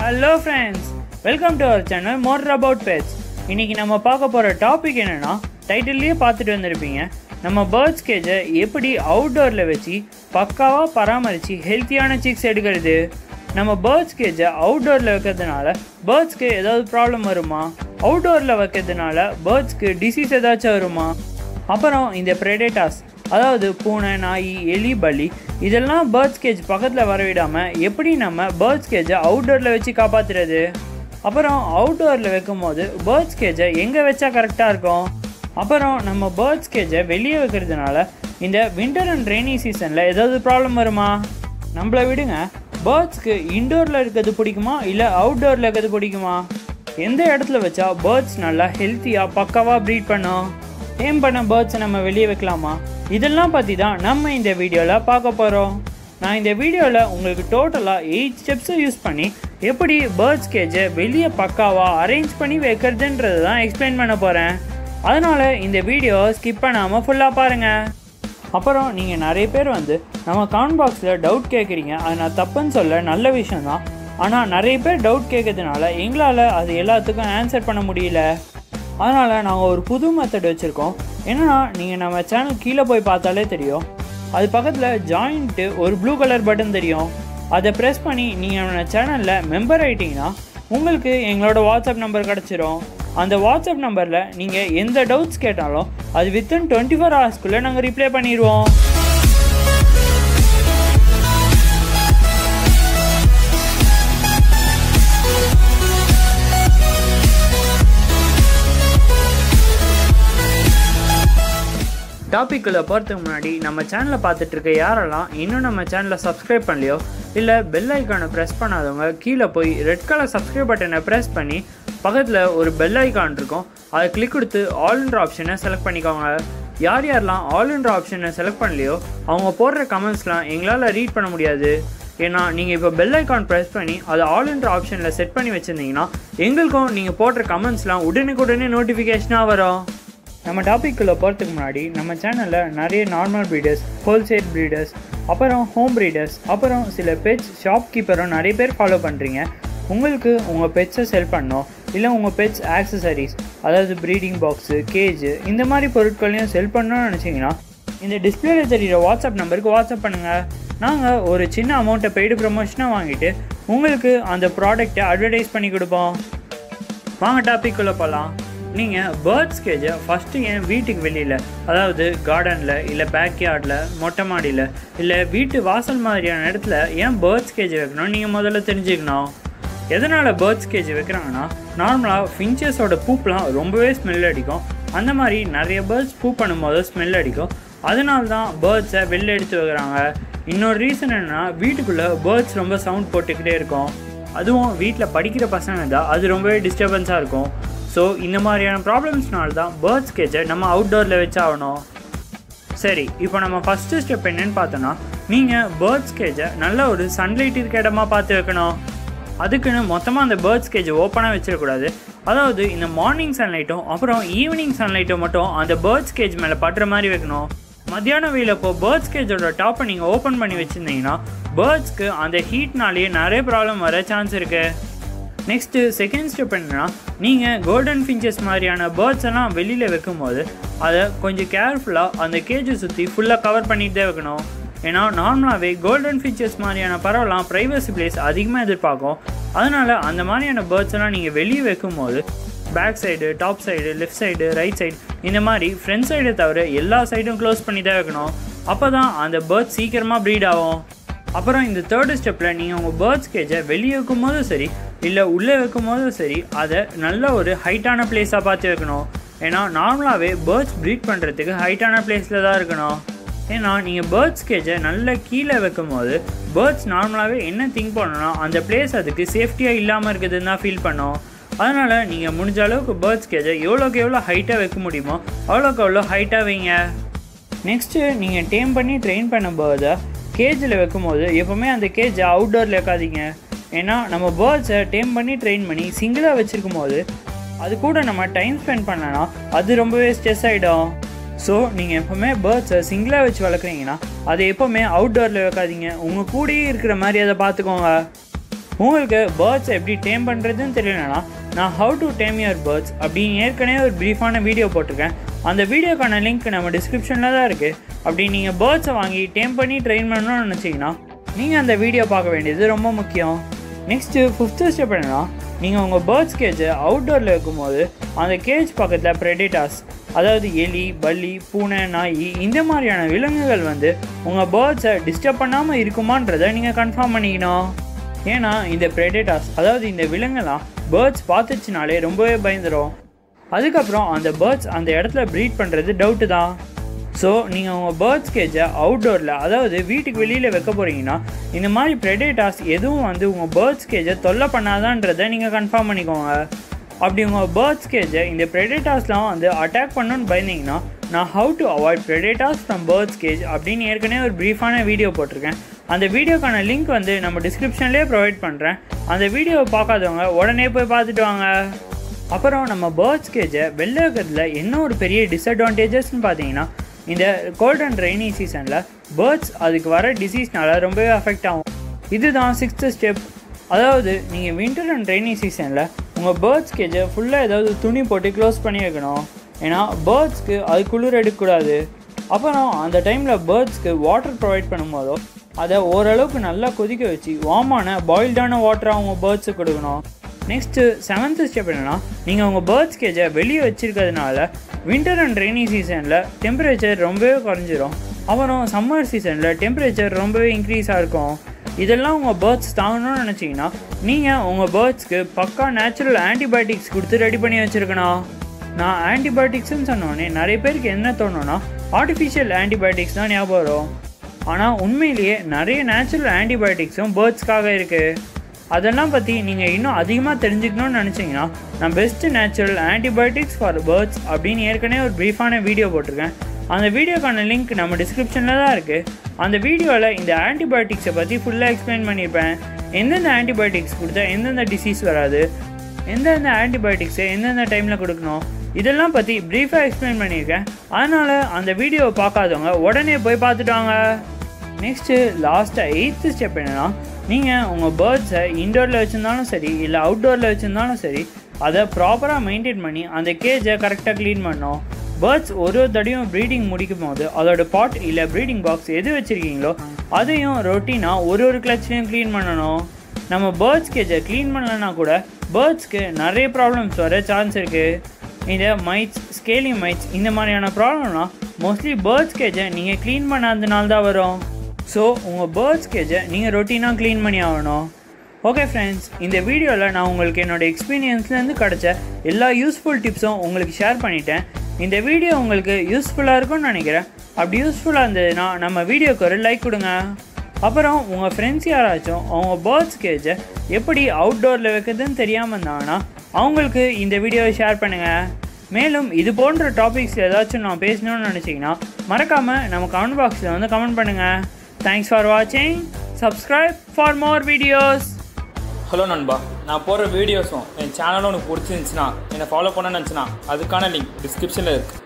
hello friends welcome to our channel more about pets இன்னைக்கு நம்ம பார்க்க போகிற டாபிக் என்னென்னா டைட்டில்லையே பார்த்துட்டு வந்திருப்பீங்க நம்ம பேர்ட்ஸ் கேஜை எப்படி அவுட்டோரில் வச்சு பக்காவாக பராமரித்து ஹெல்த்தியான சிக்ஸ் எடுக்கிறது நம்ம பேர்ட்ஸ் கேஜை அவுட்டோரில் வைக்கிறதுனால பேர்ட்ஸ்க்கு ஏதாவது ப்ராப்ளம் வருமா அவுட்டோரில் வைக்கிறதுனால பேர்ட்ஸ்க்கு டிசீஸ் ஏதாச்சும் வருமா அப்புறம் இந்த ப்ரெடேட்டாஸ் அதாவது பூனை நாய் எலி பலி இதெல்லாம் பேர்ட்ஸ் கேஜ் பக்கத்தில் வரவிடாமல் எப்படி நம்ம பேர்ட்ஸ் கேஜை அவுட்டோரில் வச்சு காப்பாற்றுறது அப்புறம் அவுட்டோரில் வைக்கும் போது பேர்ட்ஸ் கேஜை எங்கே வச்சா கரெக்டாக இருக்கும் அப்புறம் நம்ம பேர்ட்ஸ் கேஜை வெளியே வைக்கிறதுனால இந்த வின்டர் அண்ட் ரெய்னி சீசனில் ஏதாவது ப்ராப்ளம் வருமா நம்மளை விடுங்க பேர்ட்ஸ்க்கு இன்டோரில் இருக்கிறது பிடிக்குமா இல்லை அவுட்டோரில் இருக்கிறது பிடிக்குமா எந்த இடத்துல வச்சா பேர்ட்ஸ் நல்லா ஹெல்த்தியாக பக்காவாக ப்ரீட் பண்ணும் ஏம் பண்ண பேர்ட்ஸை நம்ம வெளியே வைக்கலாமா இதெல்லாம் பற்றி தான் நம்ம இந்த வீடியோவில் பார்க்க போகிறோம் நான் இந்த வீடியோவில் உங்களுக்கு டோட்டலாக எயிட் ஸ்டெப்ஸை யூஸ் பண்ணி எப்படி பேர்ட்ஸ் கேஜை வெளியே பக்காவாக அரேஞ்ச் பண்ணி வைக்கிறதுன்றது தான் எக்ஸ்பிளைன் பண்ண போகிறேன் அதனால் இந்த வீடியோவை ஸ்கிப் பண்ணாமல் ஃபுல்லாக பாருங்கள் அப்புறம் நீங்கள் நிறைய பேர் வந்து நம்ம கமெண்ட் பாக்ஸில் டவுட் கேட்குறீங்க அது நான் தப்புன்னு சொல்ல நல்ல விஷயம்தான் ஆனால் நிறைய பேர் டவுட் கேட்கறதுனால எங்களால் அது எல்லாத்துக்கும் ஆன்சர் பண்ண முடியல அதனால் நாங்கள் ஒரு புது மெத்தட் வச்சுருக்கோம் என்னென்னா நீங்கள் நம்ம சேனல் கீழே போய் பார்த்தாலே தெரியும் அது பக்கத்தில் ஜாயின்ட்டு ஒரு ப்ளூ கலர் பட்டன் தெரியும் அதை ப்ரெஸ் பண்ணி நீங்கள் நம்ம சேனலில் மெம்பர் ஆகிட்டீங்கன்னா உங்களுக்கு எங்களோட வாட்ஸ்அப் நம்பர் கிடச்சிரும் அந்த வாட்ஸ்அப் நம்பரில் நீங்கள் எந்த டவுட்ஸ் கேட்டாலும் அது வித்தின் டுவெண்ட்டி ஃபோர் ஹவர்ஸ்க்குள்ளே நாங்கள் ரிப்ளை பண்ணிடுவோம் டாபிக்குள்ளே போகிறதுக்கு முன்னாடி நம்ம சேனலை பார்த்துட்டு இருக்க யாரெல்லாம் இன்னும் நம்ம சேனலை சப்ஸ்கிரைப் பண்ணலையோ இல்லை பெல் ஐக்கானை ப்ரெஸ் பண்ணாதவங்க கீழே போய் ரெட் கலர் சப்ஸ்கிரைப் பட்டனை ப்ரெஸ் பண்ணி பக்கத்தில் ஒரு பெல் ஐக்கான் இருக்கும் அதை கிளிக் கொடுத்து ஆல்ன்ற ஆப்ஷனை செலக்ட் பண்ணிக்கோங்க யார் யாரெல்லாம் ஆல்ன்ற ஆப்ஷனை செலக்ட் பண்ணலையோ அவங்க போடுற கமெண்ட்ஸ்லாம் எங்களால் ரீட் பண்ண முடியாது ஏன்னா நீங்கள் இப்போ பெல் ஐக்கான் ப்ரெஸ் பண்ணி அதை ஆல்ன்ற ஆப்ஷனில் செட் பண்ணி வச்சுருந்தீங்கன்னா எங்களுக்கும் நீங்கள் போடுற கமெண்ட்ஸ்லாம் உடனுக்குடனே நோட்டிஃபிகேஷனாக வரும் நம்ம டாபிக்குள்ளே போகிறதுக்கு முன்னாடி நம்ம சேனலில் நிறைய நார்மல் ப்ரீடர்ஸ் ஹோல்சேல் ப்ரீடர்ஸ் அப்புறம் ஹோம் ப்ரீடர்ஸ் அப்புறம் சில பெட்ஸ் ஷாப்கீப்பரும் நிறைய பேர் ஃபாலோ பண்ணுறீங்க உங்களுக்கு உங்கள் பெட்ஸை செல் பண்ணோம் இல்லை உங்கள் பெட்ஸ் ஆக்சசரிஸ் அதாவது ப்ரீடிங் பாக்ஸு கேஜ் இந்த மாதிரி பொருட்களையும் செல் பண்ணணும்னு நினச்சிங்கன்னா இந்த டிஸ்பிளேல தெரிகிற வாட்ஸ்அப் நம்பருக்கு வாட்ஸ்அப் பண்ணுங்கள் நாங்கள் ஒரு சின்ன அமௌண்ட்டை பெய்டு ப்ரமோஷனாக வாங்கிட்டு உங்களுக்கு அந்த ப்ராடக்ட்டை அட்வர்டைஸ் பண்ணி கொடுப்போம் வாங்க டாபிக் உள்ள போகலாம் நீங்கள் பேர்ட்ஸ் கேஜை ஃபஸ்ட்டு என் வீட்டுக்கு வெளியில் அதாவது கார்டனில் இல்லை பேக்யார்டில் மொட்டை மாடியில் இல்லை வீட்டு வாசல் மாதிரியான இடத்துல ஏன் பேர்ட்ஸ் கேஜ் வைக்கணும் நீங்கள் முதல்ல தெரிஞ்சுக்கணும் எதனால் பேர்ட்ஸ் கேஜ் வைக்கிறாங்கன்னா நார்மலாக ஃபின்ச்சஸோட பூப்லாம் ரொம்பவே ஸ்மெல் அடிக்கும் அந்த மாதிரி நிறைய பேர்ட்ஸ் பூ பண்ணும்போது ஸ்மெல் அடிக்கும் அதனால தான் பேர்ட்ஸை வெளில எடுத்து வைக்கிறாங்க இன்னொரு ரீசன் என்னென்னா வீட்டுக்குள்ளே பேர்ட்ஸ் ரொம்ப சவுண்ட் போட்டுக்கிட்டே இருக்கும் அதுவும் வீட்டில் படிக்கிற பசங்க தான் அது ரொம்பவே டிஸ்டர்பன்ஸாக இருக்கும் ஸோ இந்த மாதிரியான ப்ராப்ளம்ஸ்னால தான் பேர்ட்ஸ் கேஜை நம்ம அவுட்டோரில் வச்சாகணும் சரி இப்போ நம்ம ஃபஸ்ட்டு ஸ்டெப் என்னன்னு பார்த்தோன்னா நீங்கள் பேர்ட்ஸ் கேஜை நல்ல ஒரு சன்லைட் இருக்க இடமா பார்த்து வைக்கணும் அதுக்குன்னு மொத்தமாக அந்த பேர்ட்ஸ் கேஜை ஓப்பனாக வச்சிடக்கூடாது அதாவது இந்த மார்னிங் சன்லைட்டும் அப்புறம் ஈவினிங் சன்லைட்டும் மட்டும் அந்த பேர்ட்ஸ் கேஜ் மேலே படுற மாதிரி வைக்கணும் மத்தியான வெயில் அப்போ பேர்ட்ஸ் கேஜோட டாப்பை நீங்கள் ஓப்பன் பண்ணி வச்சுருந்தீங்கன்னா பேர்ட்ஸ்க்கு அந்த ஹீட்னாலேயே நிறைய ப்ராப்ளம் வர சான்ஸ் இருக்குது நெக்ஸ்ட்டு செகண்ட் ஸ்டெப் என்னன்னா நீங்கள் கோல்டன் ஃபின்ச்சஸ் மாதிரியான பேர்ட்ஸ் எல்லாம் வெளியில் வைக்கும்போது அதை கொஞ்சம் கேர்ஃபுல்லாக அந்த கேஜை சுற்றி ஃபுல்லாக கவர் பண்ணிட்டு தான் வைக்கணும் ஏன்னா நார்மலாகவே கோல்டன் ஃபின்ச்சஸ் மாதிரியான பறவைலாம் ப்ரைவசி பிளேஸ் அதிகமாக எதிர்பார்க்கும் அதனால் அந்த மாதிரியான பேர்ட்ஸ் எல்லாம் நீங்கள் வெளியே வைக்கும்போது back side top side left side right side இந்த மாதிரி ஃப்ரண்ட் சைடை தவிர எல்லா சைடும் க்ளோஸ் பண்ணி தான் வைக்கணும் அப்போ தான் அந்த பேர்ட்ஸ் சீக்கிரமாக ப்ரீட் ஆகும் அப்புறம் இந்த தேர்டு ஸ்டெப்பில் நீங்கள் உங்கள் பேர்ட்ஸ் கேஜை வெளியே வைக்கும் போதும் சரி இல்லை உள்ளே வைக்கும் போதும் சரி அதை நல்ல ஒரு ஹைட்டான பிளேஸாக பார்த்து வைக்கணும் ஏன்னா நார்மலாகவே பேர்ட்ஸ் ப்ரீட் பண்ணுறதுக்கு ஹைட்டான பிளேஸில் தான் இருக்கணும் ஏன்னா நீங்கள் பேர்ட்ஸ் கேஜை நல்ல கீழே வைக்கும் போது பேர்ட்ஸ் நார்மலாகவே என்ன திங்க் பண்ணணும்னா அந்த பிளேஸ் அதுக்கு சேஃப்டியாக இல்லாமல் இருக்குதுன்னு தான் ஃபீல் பண்ணும் அதனால் நீங்கள் முடிஞ்ச அளவுக்கு பேர்ட்ஸ் கேஜை எவ்வளோக்கு எவ்வளோ ஹைட்டாக வைக்க முடியுமோ அவ்வளோக்கு அவ்வளோ ஹைட்டாக வைங்க நெக்ஸ்ட்டு நீங்கள் டேம் பண்ணி ட்ரெயின் பண்ணும் பேர்டை கேஜில் வைக்கும்போது எப்போவுமே அந்த கேஜை அவுட்டோரில் வைக்காதீங்க ஏன்னா நம்ம பேர்ட்ஸை டேம் பண்ணி ட்ரெயின் பண்ணி சிங்கிளாக வச்சுருக்கும் போது அது கூட நம்ம டைம் ஸ்பெண்ட் பண்ணனா அது ரொம்பவே ஸ்ட்ரெஸ் ஆகிடும் ஸோ நீங்கள் எப்போவுமே பேர்ட்ஸை சிங்கிளாக வச்சு வளர்க்குறீங்கன்னா அதை எப்போவுமே அவுட்டோரில் வைக்காதீங்க உங்கள் கூடயே இருக்கிற மாதிரி அதை பார்த்துக்கோங்க உங்களுக்கு பேர்ட்ஸ் எப்படி டேம் பண்ணுறதுன்னு தெரியலனா நான் how to tame your birds அப்படின்னு ஏற்கனவே ஒரு ப்ரீஃபான வீடியோ போட்டிருக்கேன் அந்த வீடியோக்கான லிங்க் நம்ம டிஸ்கிரிப்ஷனில் தான் இருக்குது அப்படி நீங்கள் பேர்ட்ஸை வாங்கி டேம் பண்ணி ட்ரெயின் பண்ணணும்னு நினச்சிங்கன்னா நீங்கள் அந்த வீடியோ பார்க்க வேண்டியது ரொம்ப முக்கியம் நெக்ஸ்ட்டு ஃபிஃப்த்து ஸ்டெப் என்னன்னா நீங்கள் உங்கள் பேர்ட்ஸ் கேஜை அவுட்டோரில் வைக்கும்போது அந்த கேஜ் பக்கத்தில் ப்ரெடிட்டாஸ் அதாவது எலி பல்லி பூனை நாய் இந்த மாதிரியான விலங்குகள் வந்து உங்கள் பேர்ட்ஸை டிஸ்டர்ப் பண்ணாமல் இருக்குமான்றதை நீங்கள் கன்ஃபார்ம் பண்ணிக்கணும் ஏன்னா இந்த ப்ரெடேட்டாஸ் அதாவது இந்த விலங்கெல்லாம் பேர்ட்ஸ் பார்த்துச்சுனாலே ரொம்பவே பயந்துடும் அதுக்கப்புறம் அந்த பேர்ட்ஸ் அந்த இடத்துல ப்ரீட் பண்ணுறது டவுட்டு தான் ஸோ நீங்கள் உங்கள் பேர்ட்ஸ் கேஜை அவுட்டோரில் அதாவது வீட்டுக்கு வெளியில் வைக்க போகிறீங்கன்னா இந்த மாதிரி ப்ரெடேட்டாஸ் எதுவும் வந்து உங்கள் பேர்ட்ஸ் கேஜை தொல்லை பண்ணாதான்றதை நீங்கள் கன்ஃபார்ம் பண்ணிக்கோங்க அப்படி உங்கள் பேர்ட்ஸ் கேஜை இந்த ப்ரெடேட்டாஸ்லாம் வந்து அட்டாக் பண்ணணும்னு பயந்தீங்கன்னா நான் how to avoid predators from birds cage அப்படின்னு ஏற்கனவே ஒரு ப்ரீஃபான வீடியோ போட்டிருக்கேன் அந்த வீடியோக்கான லிங்க் வந்து நம்ம டிஸ்கிரிப்ஷன்லேயே ப்ரொவைட் பண்ணுறேன் அந்த வீடியோவை பார்க்காதவங்க உடனே போய் பார்த்துட்டு வாங்க அப்புறம் நம்ம பேர்ட்ஸ் கேஜை வெளில இருக்கிறதுல என்ன ஒரு பெரிய டிஸ்அட்வான்டேஜஸ்னு பார்த்தீங்கன்னா இந்த கோல்ட் அண்ட் ரெய்னி சீசனில் பேர்ட்ஸ் அதுக்கு வர டிசீஸ்னால ரொம்பவே அஃபெக்ட் ஆகும் இதுதான் சிக்ஸ்த்து ஸ்டெப் அதாவது நீங்கள் வின்டர் அண்ட் ரெய்னி சீசனில் உங்கள் பேர்ட்ஸ் கேஜை ஃபுல்லாக ஏதாவது துணி போட்டு க்ளோஸ் பண்ணி வைக்கணும் ஏன்னா பேர்ட்ஸ்க்கு அது குளிர் எடுக்கக்கூடாது அப்புறம் அந்த டைமில் பேர்ட்ஸ்க்கு வாட்டர் ப்ரொவைட் பண்ணும்போதோ அதை ஓரளவுக்கு நல்லா கொதிக்க வச்சு வார்மான பாயில்டான வாட்டரை அவங்க பேர்ட்ஸுக்கு கொடுக்கணும் நெக்ஸ்ட்டு செவன்த்து ஸ்டெப் என்னென்னா நீங்கள் உங்கள் பேர்ட்ஸ் கேஜை வெளியே வச்சுருக்கிறதுனால வின்டர் அண்ட் ரெய்னி சீசனில் டெம்பரேச்சர் ரொம்பவே குறைஞ்சிரும் அப்புறம் சம்மர் சீசனில் டெம்பரேச்சர் ரொம்பவே இன்க்ரீஸாக இருக்கும் இதெல்லாம் உங்கள் பேர்ட்ஸ் தாங்கணும்னு நினச்சிங்கன்னா நீங்கள் உங்கள் பேர்ட்ஸ்க்கு பக்கா நேச்சுரல் ஆன்டிபயோட்டிக்ஸ் கொடுத்து ரெடி பண்ணி வச்சுருக்கணும் நான் ஆன்டிபயோட்டிக்ஸ்னு சொன்னோடனே நிறைய பேருக்கு என்ன தோணுன்னா ஆர்டிஃபிஷியல் ஆன்டிபயோட்டிக்ஸ் தான் ஞாபகம் வரும் ஆனால் உண்மையிலேயே நிறைய நேச்சுரல் ஆன்டிபயோட்டிக்ஸும் பேர்ட்ஸ்க்காக இருக்குது அதெல்லாம் பற்றி நீங்கள் இன்னும் அதிகமாக தெரிஞ்சுக்கணும்னு நினச்சிங்கன்னா நான் best natural antibiotics for birds அப்படின்னு ஏற்கனவே ஒரு ப்ரீஃபான வீடியோ போட்டிருக்கேன் அந்த வீடியோக்கான லிங்க் நம்ம டிஸ்கிரிப்ஷனில் தான் இருக்குது அந்த வீடியோவில் இந்த ஆன்டிபயோட்டிக்ஸை பற்றி ஃபுல்லாக எக்ஸ்பிளைன் பண்ணியிருப்பேன் எந்தெந்த ஆன்டிபயோட்டிக்ஸ் கொடுத்தா எந்தெந்த டிசீஸ் வராது எந்தெந்த ஆன்டிபயோட்டிக்ஸை எந்தெந்த டைமில் கொடுக்கணும் இதெல்லாம் பற்றி ப்ரீஃபாக எக்ஸ்பிளைன் பண்ணியிருக்கேன் அதனால் அந்த வீடியோவை பார்க்காதவங்க உடனே போய் பார்த்துட்டு வாங்க நெக்ஸ்ட்டு லாஸ்ட்டாக எயித்து ஸ்டெப் என்னென்னா நீங்கள் உங்கள் பேர்ட்ஸை இன்டோரில் வச்சுருந்தாலும் சரி இல்லை அவுட்டோரில் வச்சுருந்தாலும் சரி அதை ப்ராப்பராக மெயின்டைன் பண்ணி அந்த கேஜை கரெக்டாக க்ளீன் பண்ணணும் பேர்ட்ஸ் ஒரு ஒரு தடையும் ப்ரீடிங் முடிக்கும் போது அதோட பாட் இல்லை ப்ரீடிங் பாக்ஸ் எது வச்சுருக்கீங்களோ அதையும் ரொட்டீனாக ஒரு ஒரு கிளச்லையும் க்ளீன் பண்ணணும் நம்ம பேர்ட்ஸ் கேஜை க்ளீன் பண்ணலன்னா கூட பேர்ட்ஸ்க்கு நிறைய ப்ராப்ளம்ஸ் வர சான்ஸ் இருக்குது இந்த மைட்ஸ் ஸ்கேலிங் மைட்ஸ் இந்த மாதிரியான ப்ராப்ளம்லாம் மோஸ்ட்லி பேர்ட்ஸ் கேஜை நீங்கள் க்ளீன் பண்ணாதனால தான் வரும் ஸோ உங்கள் பேர்ட்ஸ் கேஜை நீங்கள் ரொட்டீனாக க்ளீன் பண்ணி ஆகணும் ஓகே ஃப்ரெண்ட்ஸ் இந்த வீடியோவில் நான் உங்களுக்கு என்னோடய எக்ஸ்பீரியன்ஸ்லேருந்து கிடச்ச எல்லா யூஸ்ஃபுல் டிப்ஸும் உங்களுக்கு ஷேர் பண்ணிட்டேன் இந்த வீடியோ உங்களுக்கு யூஸ்ஃபுல்லாக இருக்கும்னு நினைக்கிறேன் அப்படி யூஸ்ஃபுல்லாக இருந்ததுன்னா நம்ம வீடியோக்கு ஒரு லைக் கொடுங்க அப்புறம் உங்கள் ஃப்ரெண்ட்ஸ் யாராச்சும் அவங்க பேர்ட்ஸ் கேஜை எப்படி அவுட்டோரில் வைக்கிறதுன்னு தெரியாமல் இருந்தாங்கன்னா அவங்களுக்கு இந்த வீடியோவை ஷேர் பண்ணுங்கள் மேலும் இது போன்ற டாபிக்ஸ் ஏதாச்சும் நான் பேசணும்னு நினச்சிங்கன்னா மறக்காமல் நம்ம கமெண்ட் பாக்ஸில் வந்து கமெண்ட் பண்ணுங்கள் தேங்க்ஸ் ஃபார் வாட்சிங் subscribe for more videos hello நண்பா நான் போடுற வீடியோஸும் என் சேனலும் உனக்கு பிடிச்சிருந்துச்சுன்னா என்னை ஃபாலோ பண்ண நினச்சினா அதுக்கான லிங்க் டிஸ்கிரிப்ஷனில் இருக்குது